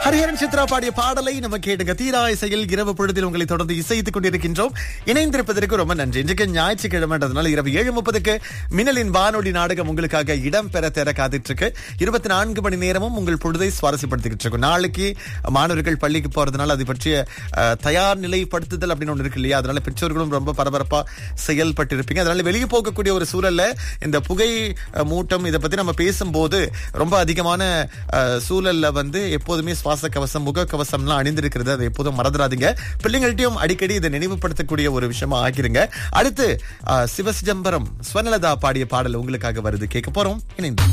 ஹரிஹரன் சித்ரா பாடிய பாடலை நம்ம கேட்டுங்க தீரா இசையில் இரவு பொழுதில் உங்களை தொடர்ந்து இசைத்துக் கொண்டிருக்கின்றோம் இணைந்திருப்பதற்கு ரொம்ப நன்றி இன்றைக்கு ஞாயிற்றுக்கிழமைன்றதுனால இரவு ஏழு முப்பதுக்கு மின்னலின் வானொலி நாடகம் உங்களுக்காக இடம் பெற தேர காத்துட்டு இருக்கு இருபத்தி நான்கு மணி நேரமும் உங்கள் பொழுதை சுவாரஸ்யப்படுத்திக்கிட்டு இருக்கும் நாளைக்கு மாணவர்கள் பள்ளிக்கு போறதுனால அது பற்றிய அஹ், தயார் நிலைப்படுத்துதல் அப்படின்னு ஒன்று இருக்கு இல்லையா அதனால பெற்றோர்களும் ரொம்ப பரபரப்பா செயல்பட்டு இருப்பீங்க அதனால வெளியே போகக்கூடிய ஒரு சூழல்ல இந்த புகை அஹ், மூட்டம் இதை பத்தி நம்ம பேசும்போது ரொம்ப அதிகமான அஹ், சூழல்ல வந்து எப்போதுமே சுவாச கவசம் முக கவசம்லாம் அணிந்திருக்கிறது அதை எப்போதும் மறந்துடாதீங்க பிள்ளைங்கள்ட்டையும் அடிக்கடி இதை நினைவுபடுத்தக்கூடிய ஒரு விஷயமா ஆக்கிருங்க அடுத்து அஹ், சிவசிதம்பரம் ஸ்வர்ணலதா பாடிய பாடல் உங்களுக்காக வருது கேட்க போறோம் இணைந்து